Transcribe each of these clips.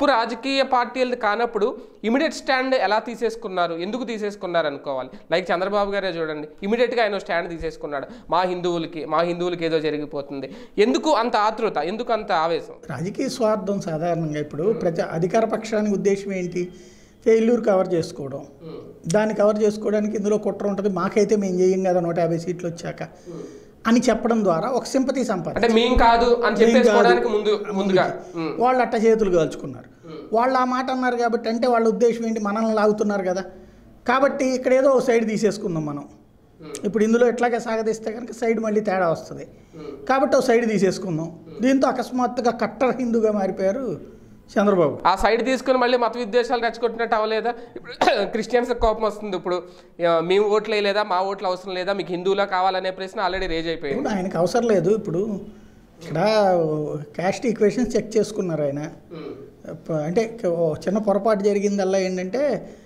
తప్పు రాజకీయ పార్టీలది కానప్పుడు ఇమీడియట్ స్టాండ్ ఎలా తీసేసుకున్నారు ఎందుకు తీసేసుకున్నారు అనుకోవాలి లైక్ చంద్రబాబు గారే చూడండి ఇమీడియట్గా ఆయన స్టాండ్ తీసేసుకున్నాడు మా హిందువులకి మా హిందువులకి ఏదో జరిగిపోతుంది ఎందుకు అంత ఆతృత ఎందుకు అంత ఆవేశం రాజకీయ స్వార్థం సాధారణంగా ఇప్పుడు ప్రజా అధికార పక్షానికి ఉద్దేశం ఏంటి ఫెయిల్యూర్ కవర్ చేసుకోవడం దాన్ని కవర్ చేసుకోవడానికి ఇందులో కుట్ర ఉంటుంది మాకైతే మేము చేయం కదా నూట యాభై సీట్లు వచ్చాక అని చెప్పడం ద్వారా ఒక సింపతి సంపాదించారు అంటే మేం కాదు అని చెప్పేసుకోవడానికి ముందు ముందుగా ఉమ్, వాళ్ళు అట్ట చేతులు కాల్చుకున్నారు వాళ్ళు ఆ మాట అన్నారు కాబట్టి అంటే వాళ్ళ ఉద్దేశం ఏంటి మనల్ని లాగుతున్నారు కదా కాబట్టి ఇక్కడ ఏదో ఓ సైడ్ తీసేసుకుందాం మనం ఇప్పుడు ఇందులో ఎట్లాగే సాగదీస్తే కనుక సైడ్ మళ్ళీ తేడా వస్తుంది కాబట్టి ఓ సైడ్ తీసేసుకుందాం దీంతో అకస్మాత్తుగా కట్టర్ హిందూగా మారిపోయారు చంద్రబాబు ఆ సైడ్ తీసుకుని మళ్ళీ మత విద్వేషాలు రెచ్చగొట్టినట్టు అవ్వలేదా ఇప్పుడు క్రిస్టియన్స్ కోపం వస్తుంది ఇప్పుడు ఆ, మేము ఓట్లు వేయలేదా మా ఓట్లు అవసరం లేదా మీకు హిందువులా కావాలనే ప్రశ్న ఆల్రెడీ రేజ్ అయిపోయింది ఇప్పుడు ఆయనకు అవసరం లేదు ఇప్పుడు ఇక్కడ క్యాస్ట్ ఈక్వేషన్స్ చెక్ చేసుకున్నారు ఆయన ప- అంటే ఓ చిన్న పొరపాటు జరిగిందల్లా ఏంటంటే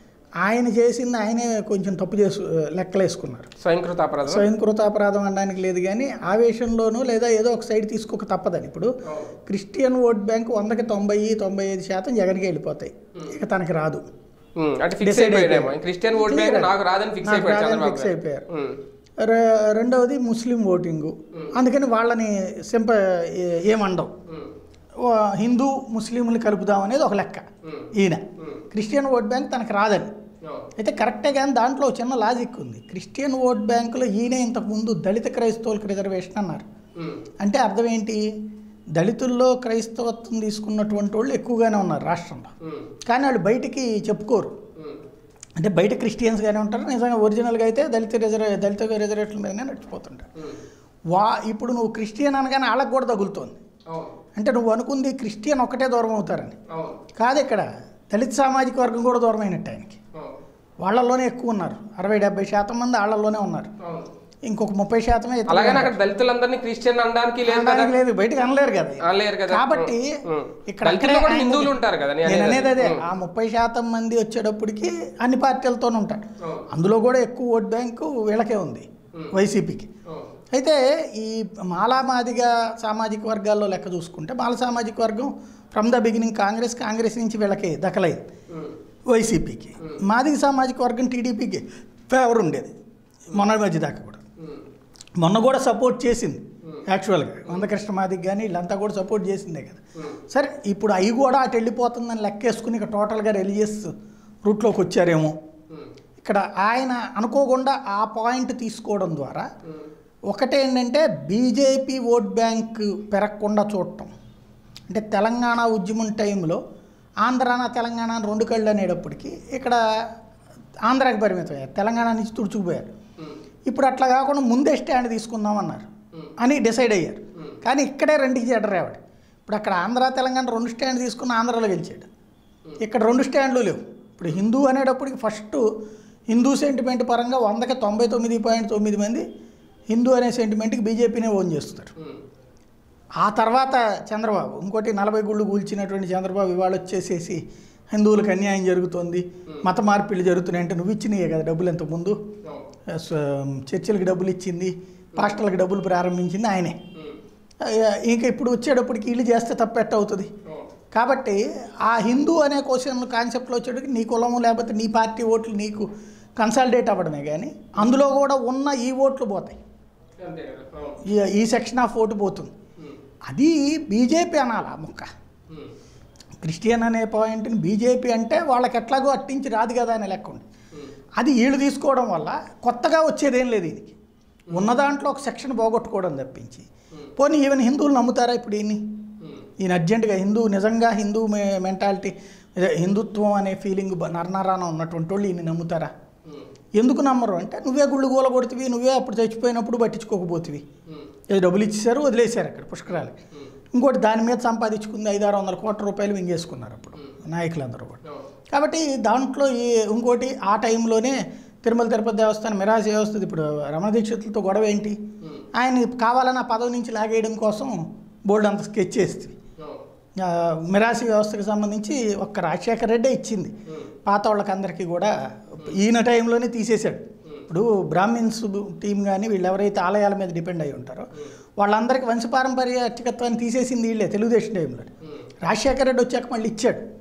ఆయన చేసింది ఆయనే కొంచెం తప్పు చేసు లెక్కలేసుకున్నారు స్వయంకృత అపరాధం స్వయంకృత అపరాధం అనడానికి లేదు కానీ ఆవేశంలోనూ లేదా ఏదో ఒక సైడ్ తీసుకోక తప్పదని ఇప్పుడు క్రిస్టియన్ ఓట్ బ్యాంక్ వందకి తొంభై తొంభై ఐదు శాతం జగన్కి వెళ్ళిపోతాయి ఇక తనకి రాదు ఉమ్, అంటే ఫిక్స్ Decide అయిపోయాడేమో అయిపోయాడు. క్రిస్టియన్ ఓట్ బ్యాంక్ నాకు రాదని ఫిక్స్ నాకు అయిపోయాడు రాదని చంద్రబాబు ఫిక్స్ గారు. అయిపోయారు ఉమ్, రె- రెండవది ముస్లిం ఓటింగు అందుకని వాళ్ళని సింప ఏ- ఏమండవు ఉమ్, ఓ హిందూ ముస్లింలు కలుపుదాం అనేది ఒక లెక్క ఉమ్, ఈయన ఉమ్, క్రిస్టియన్ ఓట్ బ్యాంక్ తనకు రాదని ఓ, అయితే కరెక్టే కానీ దాంట్లో ఒక చిన్న లాజిక్ ఉంది క్రిస్టియన్ ఓట్ బ్యాంకులో ఈయనే ఇంతకుముందు దళిత క్రైస్తవులకు రిజర్వేషన్ అన్నారు ఉమ్, అంటే అర్థం ఏంటి దళితుల్లో క్రైస్తవత్వం తీసుకున్నటువంటి వాళ్ళు ఎక్కువగానే ఉన్నారు రాష్ట్రంలో ఉమ్, కానీ వాళ్ళు బయటికి చెప్పుకోరు ఉమ్, అంటే బయట క్రిస్టియన్స్గానే ఉంటారు నిజంగా ఒరిజినల్గా అయితే దళిత రిజర్వే దళిత రిజర్వేషన్ల మీదనే నడిచిపోతుంటారు ఉమ్, వా ఇప్పుడు నువ్వు క్రిస్టియన్ అనగానే వాళ్ళకు కూడా తగులుతోంది అవును, అంటే నువ్వు అనుకుంది క్రిస్టియన్ ఒక్కటే దూరం అవుతారని అవును, కాదు ఇక్కడ దళిత సామాజిక వర్గం కూడా దూరం అయినట్టు ఆయనకి అవును, వాళ్ళల్లోనే ఎక్కువ ఉన్నారు అరవై డెబ్బై శాతం మంది వాళ్ళల్లోనే ఉన్నారు అవును. ఇంకొక ముప్పై శాతమే ఇతరులు అలాగని అక్కడ దళితులందరినీ క్రిస్టియన్ అనడానికి లేదు కదా అనడానికి లేదు బయటకు అనలేరు కదా అనలేరు కదా కాబట్టి ఉమ్. ఇక్కడ దళితుల్లో అక్కడే కూడా ఆయన హిందువులు ఉంది. ఉంటారు కదా నేను నేను అనేది అనేది అదే ఉమ్. ఆ ముప్పై శాతం మంది వచ్చేటప్పటికి అన్ని పార్టీలతోనే ఉంటారు అవును. అందులో కూడా ఎక్కువ ఓట్ బ్యాంకు వీళ్ళకే ఉంది ఉమ్. వైసీపీకి అవును. అయితే ఈ మాలా మాదిగా సామాజిక వర్గాల్లో లెక్క చూసుకుంటే మాల సామాజిక వర్గం from the beginning Congress Congress నుంచి వీళ్ళకి దక్కలేదు ఉమ్, వైసీపీకి మాదిగ సామాజిక వర్గం టీడీపీకి ఫేవర్ ఉండేది మొన్న మధ్య దాకా కూడా ఉమ్, మొన్న కూడా సపోర్ట్ చేసింది యాక్చువల్గా మందకృష్ణ మాదిగ కానీ వీళ్ళంతా కూడా సపోర్ట్ చేసిందే కదా ఉమ్, సరే ఇప్పుడు అవి కూడా అటు వెళ్ళిపోతుందని లెక్కేసుకుని ఇక టోటల్గా రిలీజియస్ రూట్లోకి వచ్చారేమో ఉమ్, ఇక్కడ ఆయన అనుకోకుండా ఆ పాయింట్ తీసుకోవడం ద్వారా ఉమ్, ఒకటేంటంటే బీజేపీ ఓట్ బ్యాంక్ పెరగకుండా చూడటం అంటే తెలంగాణ ఉద్యమం టైంలో ఆంధ్రాన తెలంగాణ అని రెండు కళ్ళు అనేటప్పటికి ఇక్కడ ఆంధ్రాకి పరిమితం అయ్యారు తెలంగాణ నుంచి తుడుచుకుపోయారు ఉమ్, ఇప్పుడు అట్లా కాకుండా ముందే స్టాండ్ తీసుకుందాం అన్నారు ఉమ్, అని డిసైడ్ అయ్యారు ఉమ్. కానీ ఇక్కడే రెండుకి చెడ్డరేవాడు ఇప్పుడు అక్కడ ఆంధ్ర తెలంగాణ రెండు స్టాండ్ తీసుకుని ఆంధ్రాలో గెలిచాడు ఇక్కడ రెండు స్టాండ్లు లేవు ఇప్పుడు హిందూ అనేటప్పటికి ఫస్ట్ హిందూ సెంటిమెంట్ పరంగా వందకి తొంభై తొమ్మిది పాయింట్ తొమ్మిది మంది హిందూ అనే సెంటిమెంట్కి బీజేపీనే ఓన్ చేస్తున్నారు ఉమ్, ఆ తర్వాత చంద్రబాబు ఇంకోటి నలభై గుళ్ళు కూల్చినటువంటి చంద్రబాబు ఇవాళ వచ్చేసేసి హిందువులకు అన్యాయం జరుగుతోంది మత మార్పిళ్ళు జరుగుతున్నాయి అంటే నువ్వు ఇచ్చినాయే కదా డబ్బులు ఎంత ముందు అవును. స- చర్చిలకు డబ్బులు ఇచ్చింది పాస్టర్లకు డబ్బులు ప్రారంభించింది ఆయనే ఉమ్, ఇంకా ఇప్పుడు వచ్చేటప్పటికి వీళ్ళు చేస్తే తప్పెట్ట అవుతుంది అవును. కాబట్టి ఆ హిందూ అనే క్వశ్చన్ కాన్సెప్ట్లో వచ్చేటప్పటికి నీ కులము లేకపోతే నీ పార్టీ ఓట్లు నీకు కన్సాలిడేట్ అవ్వడమే కానీ అందులో కూడా ఉన్న ఈ ఓట్లు పోతాయి అంతే కదా అవును. ఈ ఈ సెక్షన్ ఆఫ్ ఓటు పోతుంది ఉమ్, అది బీజేపీ అనాలి ఆ ముక్క ఉమ్, క్రిస్టియన్ అనే పాయింట్ని బీజేపీ అంటే వాళ్ళకి ఎట్లాగో అట్టించి రాదు కదా అనే లెక్క ఉంది ఉమ్, అది వీళ్ళు తీసుకోవడం వల్ల కొత్తగా వచ్చేదేం లేదు ఇది ఉన్న దాంట్లో ఒక సెక్షన్ పోగొట్టుకోవడం తప్పించి పోనీ ఈవెన్ హిందువులు నమ్ముతారా ఇప్పుడు ఈయన్ని ఉమ్, ఈయన అర్జెంటుగా హిందూ నిజంగా హిందూ మే- మెంటాలిటీ ఇదే హిందుత్వం అనే ఫీలింగ్ బ- నరనరాన ఉన్నటువంటి వాళ్ళు ఈయన నమ్ముతారా ఉమ్, ఎందుకు నమ్మరు అంటే నువ్వే గుళ్ళు గోల కొడుతువి నువ్వే అప్పుడు చచ్చిపోయినప్పుడు పట్టించుకోకపోతివి ఉమ్, ఏదో డబ్బులు ఇచ్చేసారు వదిలేశారు అక్కడ పుష్కరాలు ఉమ్, ఇంకోటి దాని మీద సంపాదించుకుంది ఐదు ఆరు వందల కోట్ల రూపాయలు మింగేసుకున్నారు అప్పుడు నాయకులందరూ కూడా అవును. కాబట్టి దాంట్లో ఈ ఇంకోటి ఆ టైంలోనే తిరుమల తిరుపతి దేవస్థానం మిరాసి వ్యవస్థ ఇప్పుడు రమణ దీక్షితులతో గొడవ ఏంటి ఉమ్, ఆయన కావాలని ఆ పదవి నుంచి లాగేయడం కోసం బోర్డు అంత స్కెచ్ చేస్తుంది అవును. ఆ, మిరాసి వ్యవస్థకు సంబంధించి ఒక్క రాజశేఖర రెడ్డే ఇచ్చింది ఉమ్, పాత వాళ్ళకందరికీ కూడా ఈయన టైంలోనే తీసేశాడు ఇప్పుడు బ్రాహ్మిన్స్ టీం కానీ వీళ్ళు ఎవరైతే ఆలయాల మీద డిపెండ్ అయి ఉంటారో వాళ్ళందరికీ వంశపారంపర్య అర్చకత్వాన్ని తీసేసింది వీళ్ళే తెలుగుదేశం టైంలో ఉమ్, రాజశేఖర రెడ్డి వచ్చాక మళ్ళీ ఇచ్చాడు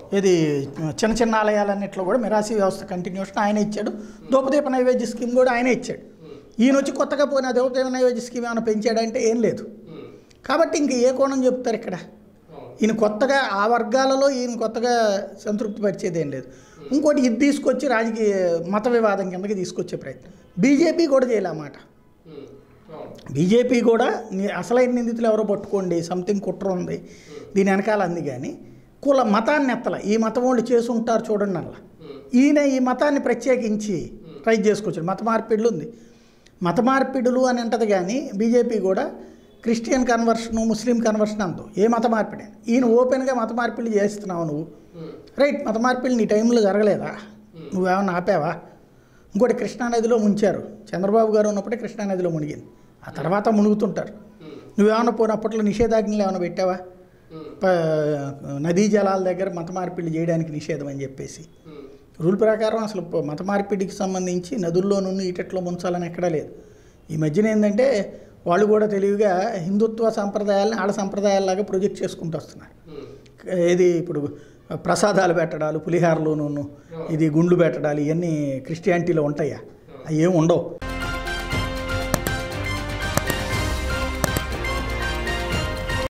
ఇది చిన్న చిన్న ఆలయాలన్నింటిలో కూడా మిరాసి వ్యవస్థ కంటిన్యూషన్ ఆయన ఇచ్చాడు దూపదీప నైవేద్య స్కీమ్ కూడా ఆయనే ఇచ్చాడు ఈయన వచ్చి కొత్తగా పోయిన దూపదీప నైవేద్య స్కీమ్ ఏమైనా పెంచాడంటే ఏం లేదు కాబట్టి ఇంక ఏ కోణం చెప్తారు ఇక్కడ ఈయన కొత్తగా ఆ వర్గాలలో ఈయన కొత్తగా సంతృప్తి పరిచేది ఏం లేదు ఇంకోటి ఇది తీసుకొచ్చి రాజకీయ మత వివాదం కిందకి తీసుకొచ్చే ప్రయత్నం బీజేపీ కూడా చేయలే ఆ మాట బీజేపీ కూడా ని- అసలైన నిందితులు ఎవరో పట్టుకోండి సంథింగ్ కుట్ర ఉంది దీని వెనకాల అంది కానీ కుల మతాన్ని ఎత్తల ఈ మతం వాళ్ళు చేసుంటారు చూడండి అలా ఈయన ఈ మతాన్ని ప్రత్యేకించి ట్రై చేసుకొచ్చాడు మత మార్పిడులు ఉంది మత మార్పిడులు అని అంటది కానీ బీజేపీ కూడా క్రిస్టియన్ కన్వర్షన్ ముస్లిం కన్వర్షన్ అందు ఏ మత మార్పిడి అని. ఈయన ఓపెన్గా మత మార్పిడి చేస్తున్నావు నువ్వు రైట్ మత మార్పిడి నీ టైంలో జరగలేదా నువ్వేమన్నా ఆపావా ఇంకోటి కృష్ణానదిలో ముంచారు చంద్రబాబు గారు ఉన్నప్పుడే కృష్ణానదిలో మునిగింది ఆ తర్వాత మునుగుతుంటారు నువ్వేమన్నా పోయిన అప్పట్లో నిషేధాజ్ఞలు ఏమైనా పెట్టావా ప- నదీ జలాల దగ్గర మత మార్పిడి చేయడానికి నిషేధం అని చెప్పేసి రూల్ ప్రకారం అసలు ప- మత మార్పిడికి సంబంధించి నదుల్లో నుండి ఈటట్లో ముంచాలని ఎక్కడా లేదు ఈ మధ్యన ఏంటంటే వాళ్ళు కూడా తెలివిగా హిందుత్వ సంప్రదాయాలను ఆడ సంప్రదాయాల్లాగా ప్రొజెక్ట్ చేసుకుంటూ వస్తున్నారు ఏది ఇప్పుడు ప్రసాదాలు పెట్టడాలు పులిహారలోనూ ఇది గుండ్లు పెట్టడాలు ఇవన్నీ క్రిస్టియానిటీలో ఉంటాయా అవి ఏమి ఉండవు